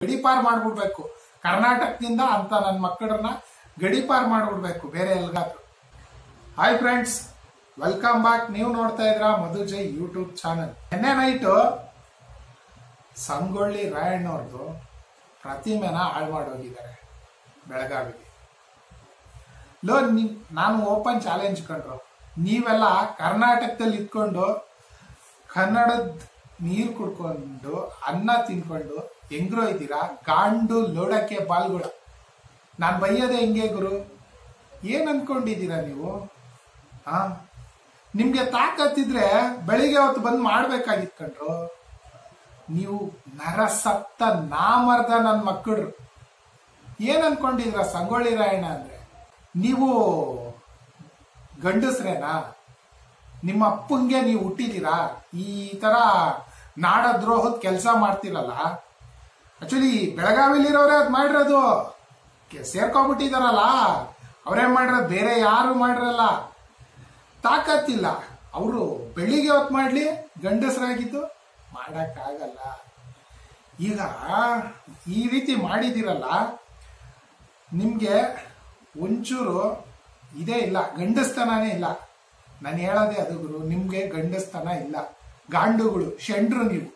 ಗಡಿಪಾರ್ ಮಾಡ್ಬಿಡ್ಬೇಕು ಕರ್ನಾಟಕದಿಂದ ಅಂತ ನನ್ನ ಮಕ್ಕಳನ್ನ ಗಡಿಪಾರ್ ಮಾಡ್ಬಿಡ್ಬೇಕು ಬೇರೆ ಎಲ್ಗಾದ್ರು ಹಾಯ್ ಫ್ರೆಂಡ್ಸ್ ವೆಲ್ಕಮ್ ಬ್ಯಾಕ್ ನೀವು ನೋಡ್ತಾ ಇದ್ರ ಮಧು ಜೈ ಯೂಟ್ಯೂಬ್ ಚಾನಲ್ ನಿನ್ನೆ ನೈಟು ಸಂಗೊಳ್ಳಿ ರಾಯಣ್ಣವ್ರದ್ದು ಪ್ರತಿಮೆನ ಹಾಳು ಮಾಡೋಗಿದ್ದಾರೆ ಬೆಳಗಾವಿಗೆ ಲೋ ನೀ ನಾನು ಓಪನ್ ಚಾಲೆಂಜ್ ಕಂಡ್ರು ನೀವೆಲ್ಲ ಕರ್ನಾಟಕದಲ್ಲಿ ಇದ್ಕೊಂಡು ಕನ್ನಡದ ನೀರು ಕುಡ್ಕೊಂಡು ಅನ್ನ ತಿನ್ಕೊಂಡು ಹೆಂಗ್ರೋ ಇದ್ದೀರಾ ಗಾಂಡು ಲೋಡಕ್ಕೆ ಬಾಲ್ಗಳು ನಾನು ಬೈಯೋದೇ ಹೆಂಗೆ ಗುರು ಏನ್ ಅನ್ಕೊಂಡಿದ್ದೀರಾ ನೀವು ಹಾ ನಿಮ್ಗೆ ತಾಕತ್ತಿದ್ರೆ ಬೆಳಿಗ್ಗೆ ಹೊತ್ತು ಬಂದು ಮಾಡ್ಬೇಕಾಗಿತ್ತು ಕಣ್ರು ನೀವು ನರಸಪ್ತ ನಾಮರ್ದ ನನ್ನ ಮಕ್ಕಳು ಏನ್ ಅನ್ಕೊಂಡಿದ್ರ ಸಂಗೊಳ್ಳಿ ರಾಯಣ್ಣ ಅಂದ್ರೆ ನೀವು ಗಂಡಸ್ರೇನಾ ನಿಮ್ಮ ಅಪ್ಪಂಗೆ ನೀವು ಹುಟ್ಟಿದೀರಾ ಈ ತರ ನಾಡ ದ್ರೋಹದ ಕೆಲಸ ಮಾಡ್ತಿರಲ್ಲ ಆಕ್ಚುಲಿ ಬೆಳಗಾವಿಲಿರೋರೇ ಅದ್ ಮಾಡಿರೋದು ಕೆ- ಸೇರ್ಕೊಂಡ್ಬಿಟ್ಟಿದಾರಲ್ಲ ಅವ್ರೇನ್ ಮಾಡಿರೋದು ಬೇರೆ ಯಾರು ಮಾಡಿರಲ್ಲ ತಾಕತ್ತಿಲ್ಲ ಅವರು ಬೆಳಿಗ್ಗೆ ಹೊತ್ತು ಮಾಡ್ಲಿ ಗಂಡಸರಾಗಿದ್ದು ಮಾಡಕ್ಕಾಗಲ್ಲ ಈಗ ಈ ರೀತಿ ಮಾಡಿದಿರಲ್ಲ ನಿಮ್ಗೆ ಒಂಚೂರು ಇದೇ ಇಲ್ಲ ಗಂಡಸ್ತನನೇ ಇಲ್ಲ ನಾನು ಹೇಳೋದೇ ಅದು ಗುರು ನಿಮ್ಗೆ ಗಂಡಸ್ತನ ಇಲ್ಲ ಗಾಂಡುಗಳು ಶೆಂಡ್ರು ನೀವು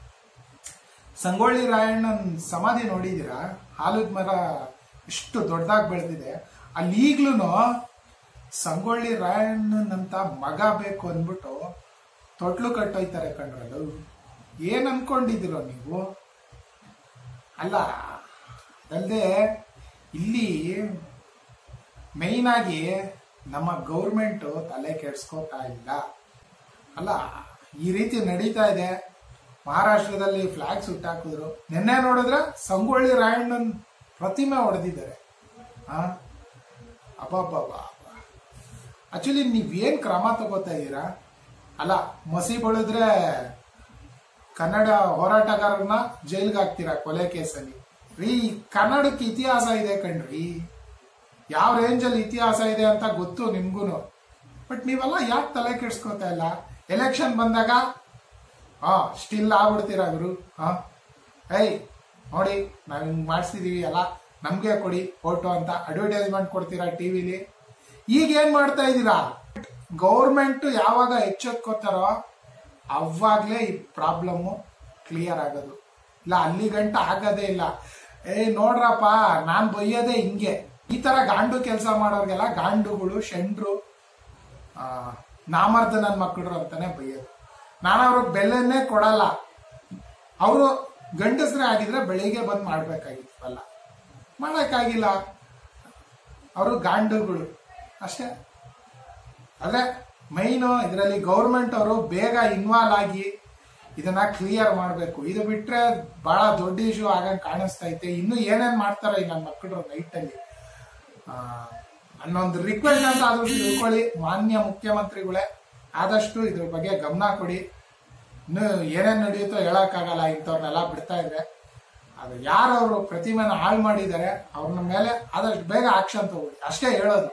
ಸಂಗೊಳ್ಳಿ ರಾಯಣ್ಣನ ಸಮಾಧಿ ನೋಡಿದೀರಾ ಆಲದ ಮರ ಎಷ್ಟು ದೊಡ್ಡದಾಗಿ ಬೆಳೆದಿದೆ ಅಲ್ಲಿ ಈಗ್ಲೂ ಸಂಗೊಳ್ಳಿ ರಾಯಣ್ಣನಂತ ಮಗ ಬೇಕು ಅಂದ್ಬಿಟ್ಟು ತೊಟ್ಲು ಕಟ್ಟೋಯ್ತಾರೆ ಕಣ್ರದು ಏನ್ ಅನ್ಕೊಂಡಿದ್ದೀರೋ ನೀವು ಅಲ್ಲ ಅದಲ್ಲದೆ ಇಲ್ಲಿ ಮೇಯ್ನ್ ಆಗಿ ನಮ್ಮ ಗೌರ್ಮೆಂಟ್ ತಲೆ ಕೆಡ್ಸ್ಕೋತಾ ಇಲ್ಲ ಅಲ್ಲ ಈ ರೀತಿ ನಡೀತಾ ಇದೆ ಮಹಾರಾಷ್ಟ್ರದಲ್ಲಿ ಫ್ಲಾಗ್ ಸುಟ್ಟಾಕಿದ್ರು ನಿನ್ನೆ ನೋಡಿದ್ರೆ ಸಂಗೊಳ್ಳಿ ರಾಯಣ್ಣನ ಪ್ರತಿಮೆ ಹೊಡೆದಿದ್ದಾರೆ ಆ ಅಬ್ಬಬ್ಬಬ್ಬ ಆಕ್ಚುಲಿ ನೀವೇನ್ ಕ್ರಮ ತಗೋತಾ ಇದ್ದೀರಾ ಅಲ್ಲ ಮಸಿ ಬೆಳೆದ್ರೆ ಕನ್ನಡ ಹೋರಾಟಗಾರರನ್ನ ಜೈಲ್ಗೆ ಹಾಕ್ತೀರಾ ಕೊಲೆ ಕೇಸಲ್ಲಿ ರೀ ಕನ್ನಡಕ್ಕೆ ಇತಿಹಾಸ ಇದೆ ಕಣ್ರಿ ಯಾವ ರೇಂಜಲ್ಲಿ ಇತಿಹಾಸ ಇದೆ ಅಂತ ಗೊತ್ತು ನಿಮ್ಗೂನು ಬಟ್ ನೀವೆಲ್ಲ ಯಾಕೆ ತಲೆ ಕೆಡ್ಸ್ಕೊತಾ ಇಲ್ಲ ಎಲೆಕ್ಷನ್ ಬಂದಾಗ ಹಾ ಸ್ಟಿಲ್ ಆಗ್ಬಿಡ್ತೀರಾ ಗುರು ಹಾ ಏಯ್ ನೋಡಿ ನಾವ್ ಹಿಂಗ್ ಮಾಡಿಸಿದೀವಿ ಅಲ್ಲ ನಮ್ಗೆ ಕೊಡಿ ಫೋಟೋ ಅಂತ ಅಡ್ವರ್ಟೈಸ್ಮೆಂಟ್ ಕೊಡ್ತೀರಾ ಟಿವಿಲಿ ಈಗ ಏನ್ ಮಾಡ್ತಾ ಇದ್ದೀರಾ ಗೌರ್ಮೆಂಟ್ ಯಾವಾಗ ಎಚ್ಚೆತ್ಕೋತಾರೋ ಅವಾಗ್ಲೇ ಈ ಪ್ರಾಬ್ಲಮ್ ಕ್ಲಿಯರ್ ಆಗೋದು ಇಲ್ಲ ಅಲ್ಲಿ ಗಂಟ ಆಗೋದೇ ಇಲ್ಲ ಏ ನೋಡ್ರಪ್ಪ ನಾನ್ ಬೈಯೋದೇ ಹಿಂಗೆ ಈ ತರ ಗಾಂಡು ಕೆಲಸ ಮಾಡೋರ್ಗೆಲ್ಲ ಗಾಂಡುಗಳು ಶೆಂಡ್ರು ಆ, ನಾಮರ್ದ ನನ್ನ ಮಕ್ಕಳು ಅಂತಾನೆ ಬೈಯೋದು ನಾನು ಅವ್ರಿಗೆ ಬೆಲೆನೇ ಕೊಡಲ್ಲ ಅವರು ಗಂಡಸ್ರೇ ಆಗಿದ್ರೆ ಬೆಳಿಗ್ಗೆ ಬಂದು ಮಾಡ್ಬೇಕಾಗಿತ್ತಲ್ಲ ಮಾಡಕ್ಕಾಗಿಲ್ಲ ಅವರು ಗಾಂಡುಗಳು ಅಷ್ಟೇ ಅದೇ ಮೈನು ಇದರಲ್ಲಿ ಗೌರ್ಮೆಂಟ್ ಅವರು ಬೇಗ ಇನ್ವಾಲ್ವ್ ಆಗಿ ಇದನ್ನ ಕ್ಲಿಯರ್ ಮಾಡಬೇಕು ಇದು ಬಿಟ್ರೆ ಬಹಳ ದೊಡ್ಡ ಇಶ್ಯೂ ಆಗಂಗ್ ಕಾಣಿಸ್ತಾ ಐತೆ ಇನ್ನು ಏನೇನ್ ಮಾಡ್ತಾರೋ ಈ ನನ್ನ ಮಕ್ಕಳು ನೈಟ್ ಅಲ್ಲಿ ಆ, ಅನ್ನೊಂದು ರಿಕ್ವೆಸ್ಟ್ ಅಂತ ಆದ್ರೂ ತಿಳ್ಕೊಳ್ಳಿ ಮಾನ್ಯ ಮುಖ್ಯಮಂತ್ರಿಗಳೇ ಆದಷ್ಟು ಇದ್ರ ಬಗ್ಗೆ ಗಮನ ಕೊಡಿ ಇನ್ನು ಏನೇನ್ ನಡೆಯುತ್ತೋ ಹೇಳಕ್ಕಾಗಲ್ಲ ಇಂಥವ್ರನ್ನೆಲ್ಲ ಬಿಡ್ತಾ ಇದ್ರೆ ಅದು ಯಾರು ಅವರು ಪ್ರತಿಮೆನ ಹಾಳು ಮಾಡಿದ್ದಾರೆ ಅವ್ರನ್ನ ಮೇಲೆ ಆದಷ್ಟು ಬೇಗ ಆಕ್ಷನ್ ತಗೊಳ್ಳಿ ಅಷ್ಟೇ ಹೇಳೋದು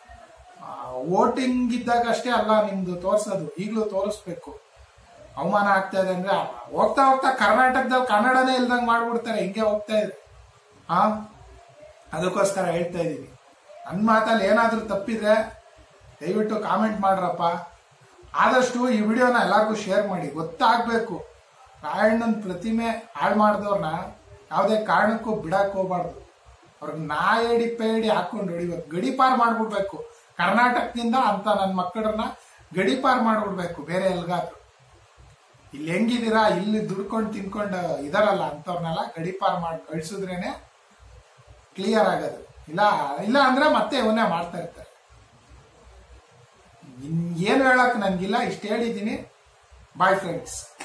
ವೋಟಿಂಗ್ ಇದ್ದಾಗ ಅಷ್ಟೇ ಅಲ್ಲ ನಿಮ್ದು ತೋರ್ಸೋದು ಈಗಲೂ ತೋರಿಸ್ಬೇಕು ಅವಮಾನ ಆಗ್ತಾ ಇದೆ ಅಂದ್ರೆ ಹೋಗ್ತಾ ಹೋಗ್ತಾ ಕರ್ನಾಟಕದಲ್ಲಿ ಕನ್ನಡನೇ ಇಲ್ದಂಗ್ ಮಾಡ್ಬಿಡ್ತಾರೆ ಹಿಂಗೆ ಹೋಗ್ತಾ ಇದೆ ಹಾ ಅದಕ್ಕೋಸ್ಕರ ಹೇಳ್ತಾ ಇದ್ದೀನಿ ನನ್ನ ಮಾತಲ್ಲಿ ಏನಾದ್ರೂ ತಪ್ಪಿದ್ರೆ ದಯವಿಟ್ಟು ಕಾಮೆಂಟ್ ಮಾಡ್ರಪ್ಪ ಆದಷ್ಟು ಈ ವಿಡಿಯೋನ ಎಲ್ಲರಿಗೂ ಶೇರ್ ಮಾಡಿ ಗೊತ್ತಾಗ್ಬೇಕು ರಾಯಣ್ಣನ ಪ್ರತಿಮೆ ಹಾಳು ಮಾಡಿದವ್ರನ್ನ ಯಾವುದೇ ಕಾರಣಕ್ಕೂ ಬಿಡಕ್ ಹೋಗ್ಬಾರ್ದು ಅವ್ರಿಗೆ ನಾಯಡಿ ಪೇಡಿ ಹಾಕೊಂಡು ಹೊಡಿಬೇಕು ಗಡಿಪಾರ್ ಮಾಡ್ಬಿಡ್ಬೇಕು ಕರ್ನಾಟಕದಿಂದ ಅಂತ ನನ್ನ ಮಕ್ಕಳನ್ನ ಗಡಿಪಾರ್ ಮಾಡ್ಬಿಡ್ಬೇಕು ಬೇರೆ ಎಲ್ಗಾದ್ರು ಇಲ್ಲಿ ಹೆಂಗಿದ್ದೀರಾ ಇಲ್ಲಿ ದುಡ್ಕೊಂಡು ತಿನ್ಕೊಂಡು ಇದಾರಲ್ಲ ಅಂತವ್ರನ್ನೆಲ್ಲ ಗಡಿಪಾರ್ ಮಾಡಿ ಕಳ್ಸಿದ್ರೇನೆ ಕ್ಲಿಯರ್ ಆಗೋದು ಇಲ್ಲ ಇಲ್ಲ ಅಂದ್ರೆ ಮತ್ತೆ ಇವನ್ನೇ ಮಾಡ್ತಾ ಇರ್ತಾರೆ ಇನ್ ಏನು ಹೇಳಕ್ ನನ್ಗಿಲ್ಲ ಇಷ್ಟು ಹೇಳಿದ್ದೀನಿ ಬಾಯ್ ಫ್ರೆಂಡ್ಸ್